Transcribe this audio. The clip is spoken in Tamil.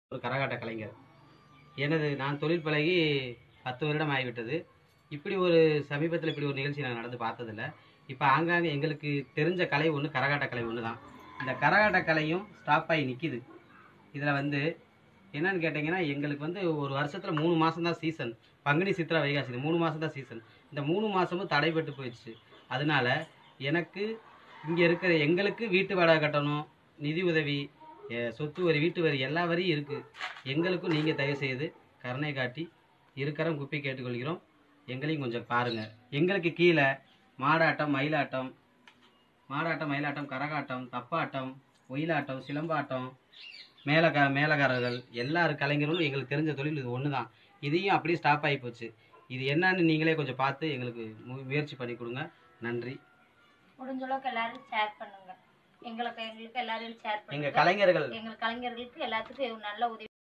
ஒரு கரகாட்ட கலைஞர் எனது நான் தொழில் பழகி பத்து வருடம் ஆகிவிட்டது இப்படி ஒரு சமீபத்தில் இப்படி ஒரு நிகழ்ச்சி நான் நடந்து பார்த்ததில்ல இப்போ ஆங்காங்கே எங்களுக்கு தெரிஞ்ச கலை ஒன்று கரகாட்ட கலை ஒன்று தான் இந்த கரகாட்ட கலையும் ஸ்டாப் ஆகி நிற்கிது இதில் வந்து என்னன்னு கேட்டிங்கன்னா எங்களுக்கு வந்து ஒரு வருஷத்தில் மூணு மாதம் தான் சீசன் பங்குனி சித்திரை வைகாசி இந்த மூணு மாதம் தான் சீசன் இந்த மூணு மாதமும் தடைபட்டு போயிடுச்சு அதனால எனக்கு இங்கே இருக்கிற எங்களுக்கு வீட்டு வாடகை கட்டணும் நிதி உதவி எ- சொத்து வரி வீட்டு வரி எல்லா வரியும் இருக்குது எங்களுக்கும் நீங்கள் தயவு செய்து கருணை காட்டி இருக்கிறோம் குப்பை கேட்டுக்கொள்கிறோம் எங்களையும் கொஞ்சம் பாருங்கள் எங்களுக்கு கீழே மாடாட்டம் மயிலாட்டம் மாடாட்டம் மயிலாட்டம் கரகாட்டம் தப்பாட்டம் ஒயிலாட்டம் சிலம்பாட்டம் மேலக மேலகாரர்கள் எல்லாரும் கலைஞர்களும் எங்களுக்கு தெரிஞ்ச தொழில் இது ஒன்று தான் இதையும் அப்படியே ஸ்டாப் ஆகி போச்சு இது என்னன்னு நீங்களே கொஞ்சம் பார்த்து எங்களுக்கு மு- முயற்சி பண்ணி கொடுங்க நன்றி முடிஞ்ச அளவுக்கு எல்லாரும் ஷேர் பண்ணுங்க எங்களுக்கு எங்களுக்கு எல்லாரும் ஷேர் எங்கள் பண்ணுங்க கலைஞர்கள் எங்கள் கலைஞர்களுக்கு எல்லாத்துக்கும் நல்ல உதவி